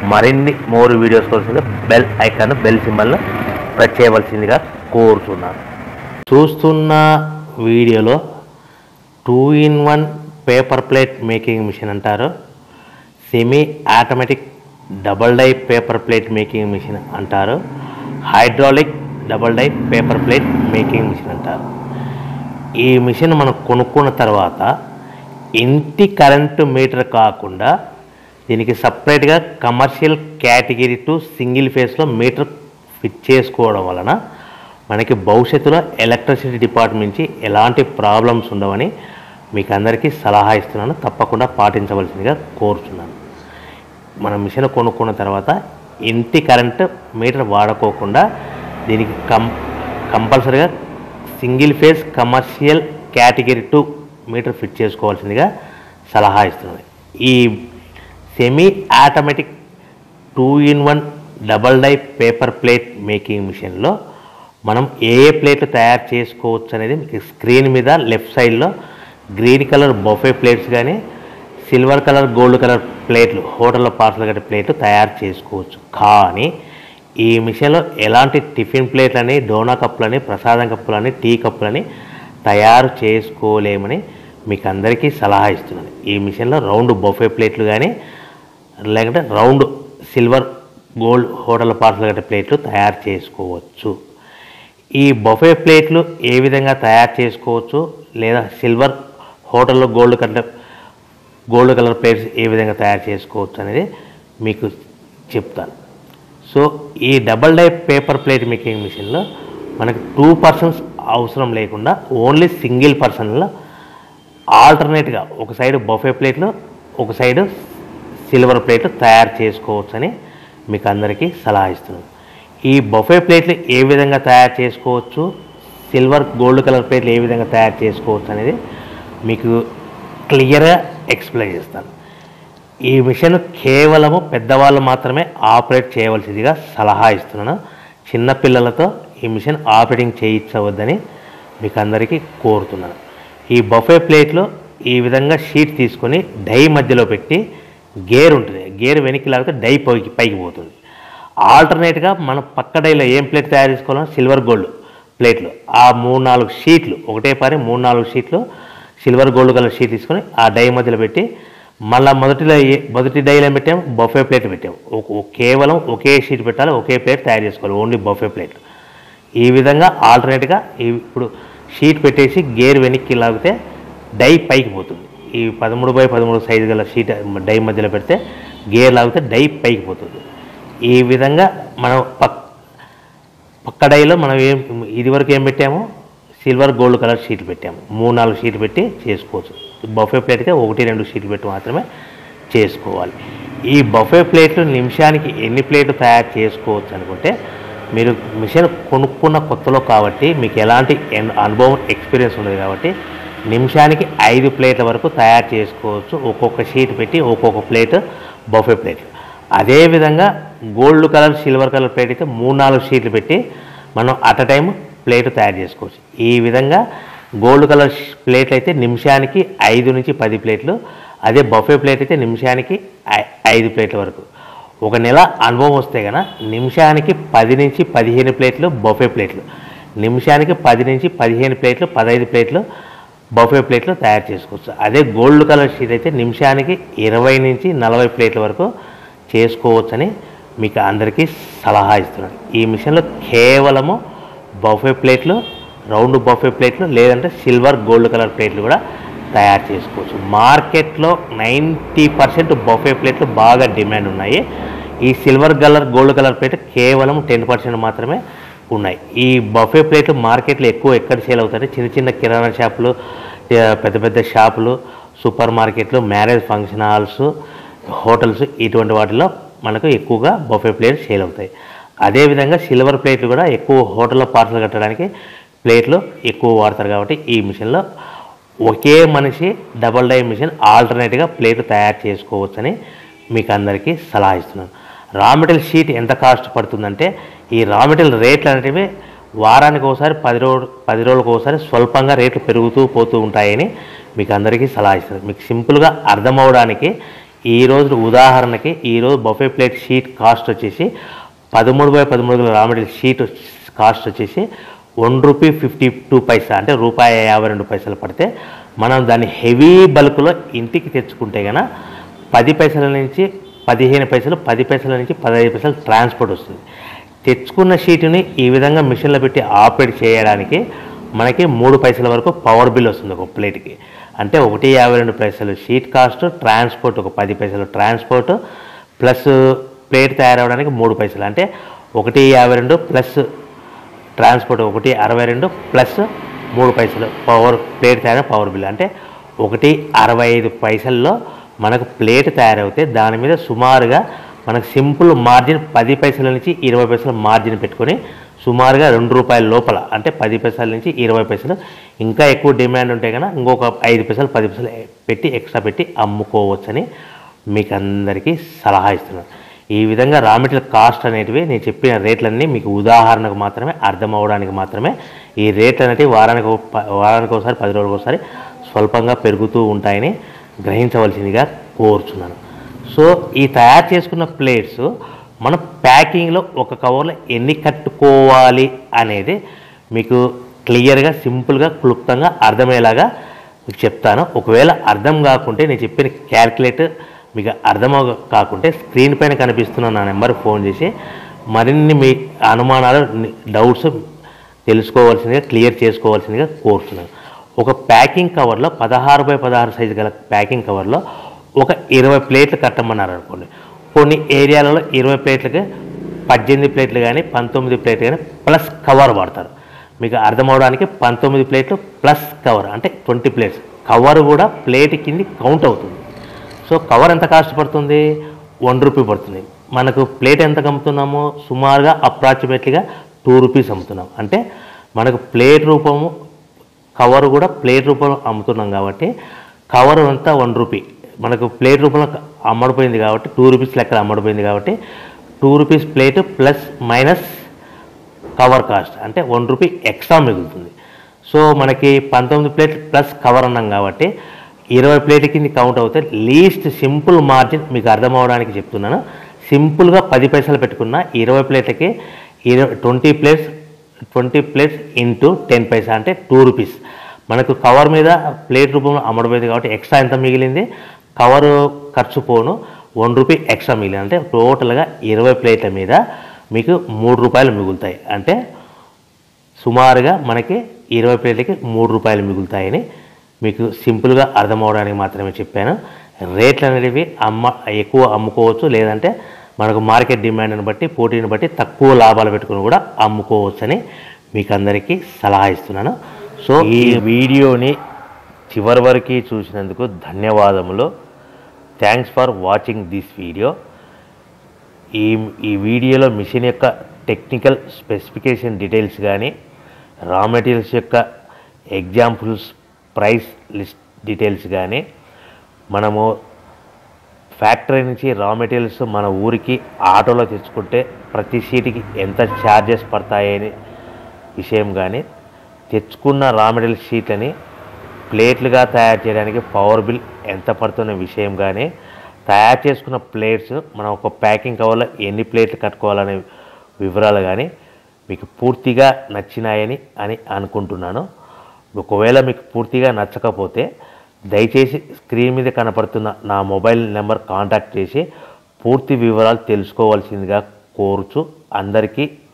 మరిన్ని more videos కోసం bell icon bell సింబల్ను ప్రెస్ చేయవలసిందిగా కోరుతున్నాను చూస్తున్న వీడియోలో two in one paper plate making machine అంటారు semi automatic double die paper plate making machine అంటారు hydraulic double die paper plate making machine అంటారు ఈ మిషన్ మనం కొనుక్కున్న తర్వాత ఇంటి కరెంటు మీటర్ కాకుండా దీనికి సపరేట్గా కమర్షియల్ కేటగిరీ టు సింగిల్ ఫేస్లో మీటర్ ఫిట్ చేసుకోవడం వలన మనకి భవిష్యత్తులో ఎలక్ట్రిసిటీ డిపార్ట్మెంట్ నుంచి ఎలాంటి ప్రాబ్లమ్స్ ఉండవని మీకు అందరికీ సలహా ఇస్తున్నాను తప్పకుండా పాటించవలసిందిగా కోరుతున్నాను మన మిషన్ కొనుక్కున్న తర్వాత ఇంటి కరెంట్ మీటర్ వాడుకోకుండా దీనికి కం కంపల్సరీగా single phase commercial category two meter fit చేసుకోవాల్సిందిగా సలహా ఇస్తున్నాను ఈ semi automatic two in one double die paper plate making మిషన్లో మనం ఏ ఏ ప్లేట్లు తయారు చేసుకోవచ్చు అనేది మీకు స్క్రీన్ మీద లెఫ్ట్ సైడ్లో గ్రీన్ కలర్ బొఫే ప్లేట్స్ కానీ సిల్వర్ కలర్ గోల్డ్ కలర్ ప్లేట్లు హోటల్లో పార్సల్ కట్టే ప్లేట్లు తయారు చేసుకోవచ్చు కానీ ఈ మిషన్లో ఎలాంటి టిఫిన్ ప్లేట్లని డోనా కప్పులని ప్రసాదం కప్పులని టీ కప్పులని తయారు చేసుకోలేమని మీకు అందరికీ సలహా ఇస్తున్నాను ఈ మిషన్లో రౌండ్ బొఫే ప్లేట్లు కానీ లేకుంటే round silver gold hotel parcel కట్టే ప్లేట్లు తయారు చేసుకోవచ్చు ఈ బొఫే ప్లేట్లు ఏ విధంగా తయారు చేసుకోవచ్చు లేదా సిల్వర్ హోటల్లో గోల్డ్ కంటే గోల్డ్ కలర్ ప్లేట్స్ ఏ విధంగా తయారు చేసుకోవచ్చు అనేది మీకు చెప్తాను సో ఈ double die paper plate making మిషన్లో మనకు టూ పర్సన్స్ అవసరం లేకుండా ఓన్లీ సింగిల్ పర్సన్లో ఆల్టర్నేట్గా ఒక సైడ్ బొఫే ప్లేట్లు ఒక సైడ్ సిల్వర్ ప్లేట్లు తయారు చేసుకోవచ్చని మీకు అందరికీ సలహా ఇస్తున్నాను ఈ బొఫే ప్లేట్లు ఏ విధంగా తయారు చేసుకోవచ్చు సిల్వర్ గోల్డ్ కలర్ ప్లేట్లు ఏ విధంగా తయారు చేసుకోవచ్చు అనేది మీకు క్లియర్గా ఎక్స్ప్లెయిన్ చేస్తాను ఈ మిషన్ కేవలము పెద్దవాళ్ళు మాత్రమే ఆపరేట్ చేయవలసిందిగా సలహా ఇస్తున్నాను చిన్నపిల్లలతో ఈ మిషన్ ఆపరేటింగ్ చేయించవద్దని మీకు అందరికీ కోరుతున్నాను ఈ బఫే ప్లేట్లో ఈ విధంగా షీట్ తీసుకొని డై మధ్యలో పెట్టి గేర్ ఉంటుంది గేర్ వెనక్కి లాగితే డై పైకి పైకి పోతుంది ఆల్టర్నేట్గా మనం పక్క డైలో ఏం ప్లేట్ తయారు చేసుకోవాలో సిల్వర్ గోల్డ్ ప్లేట్లు ఆ మూడు నాలుగు షీట్లు ఒకటే పారి మూడు నాలుగు షీట్లు సిల్వర్ గోల్డ్ కలర్ షీట్ తీసుకొని ఆ డై మధ్యలో పెట్టి మళ్ళీ మొదటిలో ఏ- మొదటి డైలో ఏం పెట్టాము బఫే ప్లేట్ పెట్టాము ఒక- ఒక- కేవలం ఒకే షీట్ పెట్టాలి ఒకే ప్లేట్ తయారు చేసుకోవాలి ఓన్లీ బఫే ప్లేట్ ఈ విధంగా ఆల్టర్నేట్గా ఇప్పుడు షీట్ పెట్టేసి గేర్ వెనక్కి లాగితే డై పైకి పోతుంది ఈ పదమూడు బై పదమూడు సైజు గల షీట్ డై మధ్యలో పెడితే గేర్ లాగితే డై పైకి పోతుంది ఈ విధంగా మనం పక్ పక్క డైలో మనం ఏం ఇదివరకు ఏం పెట్టాము సిల్వర్ గోల్డ్ కలర్ షీట్లు పెట్టాము మూడు నాలుగు షీట్లు పెట్టి చేసుకోవచ్చు బఫే ప్లేట్ అయితే ఒకటి రెండు షీట్లు పెట్టి మాత్రమే చేసుకోవాలి ఈ బఫే ప్లేట్లు నిమిషానికి ఎన్ని ప్లేట్లు తయారు చేసుకోవచ్చు అనుకుంటే మీరు మిషన్ కొనుక్కున్న కొత్తలో కాబట్టి మీకు ఎలాంటి ఎన్- అనుభవం ఎక్స్పీరియన్స్ ఉండదు కాబట్టి నిమిషానికి ఐదు ప్లేట్ల వరకు తయారు చేసుకోవచ్చు ఒక్కొక్క షీట్ పెట్టి ఒక్కొక్క ప్లేట్ బఫే ప్లేట్ అదేవిధంగా gold colour silver colour plate అయితే మూడు నాలుగు షీట్లు పెట్టి మనం అట్ అ టైం ప్లేట్ తయారు చేసుకోవచ్చు ఈ విధంగా గోల్డ్ కలర్ ష్- ప్లేట్లు అయితే నిమిషానికి ఐదు నుంచి పది ప్లేట్లు అదే బఫే ప్లేట్ అయితే నిమిషానికి ఐ- ఐదు ప్లేట్ల వరకు ఒక నెల అనుభవం వస్తే కనుక నిమిషానికి పది నుంచి పదిహేను ప్లేట్లు బఫే ప్లేట్లు నిమిషానికి పది నుంచి పదిహేను ప్లేట్లు పదహైదు ప్లేట్లు బఫే ప్లేట్లు తయారు చేసుకోవచ్చు అదే గోల్డ్ కలర్ షీట్ అయితే నిమిషానికి ఇరవై నుంచి నలభై ప్లేట్ల వరకు చేసుకోవచ్చని మీకు అందరికీ సలహా ఇస్తున్నాను ఈ మిషన్లో కేవలము బఫే ప్లేట్లు రౌండ్ బఫే ప్లేట్లు లేదంటే సిల్వర్ గోల్డ్ కలర్ ప్లేట్లు కూడా తయారు చేసుకోవచ్చు మార్కెట్లో నైంటీ పర్సెంట్ బఫే ప్లేట్లు బాగా డిమాండ్ ఉన్నాయి ఈ silver colour gold colour plate కేవలం టెన్ పర్సెంట్ మాత్రమే ఉన్నాయి ఈ బఫే ప్లేట్లు మార్కెట్లో ఎక్కువ ఎక్కడ సేల్ అవుతాయి చిన్న చిన్న కిరాణా షాపులు ఆ, పెద్ద పెద్ద షాపులు సూపర్ మార్కెట్లు మ్యారేజ్ ఫంక్షన్ హాల్స్ హోటల్స్ ఇటువంటి వాటిలో మనకు ఎక్కువగా బఫే ప్లేట్లు సేల్ అవుతాయి అదేవిధంగా సిల్వర్ ప్లేట్లు కూడా ఎక్కువ హోటల్లో పార్సల్ కట్టడానికి ప్లేట్లు ఎక్కువ వాడతారు కాబట్టి ఈ మిషన్లో ఒకే మనిషి డబల్ డై మిషన్ ఆల్టర్నేట్గా ప్లేట్లు తయారు చేసుకోవచ్చని మీకు అందరికీ సలహా ఇస్తున్నాను రా మెటీరియల్ షీట్ ఎంత కాస్ట్ పడుతుందంటే ఈ రా మెటీరియల్ రేట్లు అనేటివి వారానికి ఒకసారి పది రోజు పది రోజులకు ఒకసారి స్వల్పంగా రేట్లు పెరుగుతూ పోతూ ఉంటాయని మీకు అందరికీ సలహా ఇస్తున్నాను మీకు సింపుల్గా అర్థమవడానికి ఈ రోజు ఉదాహరణకి ఈరోజు బఫే ప్లేట్ షీట్ కాస్ట్ వచ్చేసి పదమూడు బై పదమూడు రా మెటీరియల్ షీట్ కాస్ట్ వచ్చేసి one rupee fifty two paisa అంటే రూపాయి యాభై రెండు పైసలు పడితే మనం దాన్ని హెవీ బల్క్లో ఇంటికి తెచ్చుకుంటే కనుక పది పైసల నుంచి పదిహేను పైసలు పది పైసల నుంచి పదహైదు పైసలు ట్రాన్స్పోర్ట్ వస్తుంది తెచ్చుకున్న షీటుని ఈ విధంగా మిషన్లో పెట్టి ఆపరేట్ చేయడానికి మనకి మూడు పైసల వరకు పవర్ బిల్ వస్తుంది ఒక ప్లేట్కి అంటే ఒకటి యాభై రెండు పైసలు షీట్ కాస్ట్ ట్రాన్స్పోర్ట్ ఒక పది పైసలు ట్రాన్స్పోర్ట్ ప్లస్ ప్లేట్ తయారవడానికి మూడు పైసలు అంటే ఒకటి యాభై రెండు ప్లస్ ట్రాన్స్పోర్ట్ ఒకటి అరవై రెండు ప్లస్ మూడు పైసలు పవర్ ప్లేట్ తయారు పవర్ బిల్ అంటే ఒకటి అరవై ఐదు పైసల్లో మనకు ప్లేట్ తయారవుతే దాని మీద సుమారుగా మనకు సింపుల్ మార్జిన్ పది పైసల నుంచి ఇరవై పైసల మార్జిన్ పెట్టుకొని సుమారుగా రెండు రూపాయల లోపల అంటే పది పైసల నుంచి ఇరవై పైసలు ఇంకా ఎక్కువ డిమాండ్ ఉంటే కనుక ఇంకొక ఐదు పైసలు పది పైసలు పెట్టి ఎక్స్ట్రా పెట్టి అమ్ముకోవచ్చని మీకు అందరికీ సలహా ఇస్తున్నాను ఈ విధంగా రా మెటీరియల్ కాస్ట్ అనేటివి నేను చెప్పిన రేట్లన్నీ మీకు ఉదాహరణకు మాత్రమే అర్థం అవ్వడానికి మాత్రమే ఈ రేట్లు అనేటివి వారానికి ఒక ప- వారానికి ఒకసారి పది రోజులకు ఒకసారి స్వల్పంగా పెరుగుతూ ఉంటాయని గ్రహించవలసిందిగా కోరుచున్నాను సో ఈ తయారు చేసుకున్న ప్లేట్స్ మనం ప్యాకింగ్లో ఒక కవర్లో ఎన్ని కట్టుకోవాలి అనేది మీకు క్లియర్గా సింపుల్గా క్లుప్తంగా అర్థమయ్యేలాగా మీకు చెప్తాను ఒకవేళ అర్థం కాకుంటే నేను చెప్పిన క్యాల్కులేటర్ మీకు అర్థం అవ- కాకుంటే స్క్రీన్ పైన కనిపిస్తున్న నా నెంబర్ ఫోన్ చేసి మరిన్ని మీ అనుమానాలు ని- డౌట్స్ తెలుసుకోవాల్సిందిగా క్లియర్ చేసుకోవాల్సిందిగా కోరుతున్నాను ఒక ప్యాకింగ్ కవర్లో పదహారు బై పదహారు సైజు గల ప్యాకింగ్ కవర్లో ఒక ఇరవై ప్లేట్లు కట్టమన్నారు అనుకోండి కొన్ని ఏరియాలలో ఇరవై ప్లేట్లకి పద్దెనిమిది ప్లేట్లు కానీ పంతొమ్మిది ప్లేట్లు కానీ ప్లస్ కవర్ వాడతారు మీకు అర్థమవడానికి పంతొమ్మిది ప్లేట్లు ప్లస్ కవర్ అంటే ట్వంటీ ప్లేట్స్ కవర్ కూడా ప్లేట్ కింది కౌంట్ అవుతుంది సో కవర్ ఎంత కాస్ట్ పడుతుంది వన్ రూపీ పడుతుంది మనకు ప్లేట్ ఎంత అమ్ముతున్నామో సుమారుగా అప్రాక్సిమేట్లీగా టూ రూపీస్ అమ్ముతున్నాం అంటే మనకు ప్లేట్ రూపము కవర్ కూడా ప్లేట్ రూపంలో అమ్ముతున్నాం కాబట్టి కవర్ అంతా వన్ రూపీ మనకు ప్లేట్ రూపంలో అమ్మడిపోయింది కాబట్టి టూ రూపీస్ లెక్కన అమ్మడిపోయింది కాబట్టి two rupees plate plus minus cover cost అంటే వన్ రూపీ ఎక్స్ట్రా మిగులుతుంది సో మనకి పంతొమ్మిది ప్లేట్ ప్లస్ కవర్ అన్నాం కాబట్టి ఇరవై ప్లేట్ కింద కౌంట్ అవుతే లీస్ట్ సింపుల్ మార్జిన్ మీకు అర్థం అవడానికి చెప్తున్నాను సింపుల్గా పది పైసలు పెట్టుకున్న ఇరవై ప్లేట్లకి ఇరవై twenty plates twenty plates into ten paisa అంటే టూ రూపీస్ మనకు కవర్ మీద ప్లేట్ రూపంలో అమ్మడపోయింది కాబట్టి ఎక్స్ట్రా ఎంత మిగిలింది కవర్ ఖర్చు పోను వన్ రూపీ ఎక్స్ట్రా మిగిలింది అంటే టోటల్గా ఇరవై ప్లేట్ల మీద మీకు మూడు రూపాయలు మిగులుతాయి అంటే సుమారుగా మనకి ఇరవై ప్లేట్లకి మూడు రూపాయలు మిగులుతాయని మీకు సింపుల్గా అర్థం అవడానికి మాత్రమే చెప్పాను రేట్లు అనేవి అమ్మ ఎక్కువ అమ్ముకోవచ్చు లేదంటే మనకు మార్కెట్ డిమాండ్ని బట్టి పోటీని బట్టి తక్కువ లాభాలు పెట్టుకుని కూడా అమ్ముకోవచ్చని మీకు అందరికీ సలహా ఇస్తున్నాను సో ఈ వీడియోని చివరి వరకు చూసినందుకు ధన్యవాదములు thanks for watching this video ఈ ఈ వీడియోలో మిషన్ యొక్క టెక్నికల్ స్పెసిఫికేషన్ డీటెయిల్స్ కానీ రా మెటీరియల్స్ యొక్క ఎగ్జాంపుల్స్ ప్రైస్ లిస్ట్ డీటెయిల్స్ కానీ మనము ఫ్యాక్టరీ నుంచి రా మెటీరియల్స్ మన ఊరికి ఆటోలో తెచ్చుకుంటే ప్రతి సీటుకి ఎంత ఛార్జెస్ పడతాయని విషయం కానీ తెచ్చుకున్న రా మెటీరియల్ షీట్లని ప్లేట్లుగా తయారు చేయడానికి పవర్ బిల్ ఎంత పడుతున్న విషయం కానీ తయారు చేసుకున్న ప్లేట్స్ మనం ఒక ప్యాకింగ్ కవర్లో ఎన్ని ప్లేట్లు కట్టుకోవాలనే వివరాలు కానీ మీకు పూర్తిగా నచ్చినాయని అని అనుకుంటున్నాను ఒకవేళ మీకు పూర్తిగా నచ్చకపోతే దయచేసి స్క్రీన్ మీద కనపడుతున్న నా మొబైల్ నెంబర్ కాంటాక్ట్ చేసి పూర్తి వివరాలు తెలుసుకోవాల్సిందిగా కోరుచు అందరికీ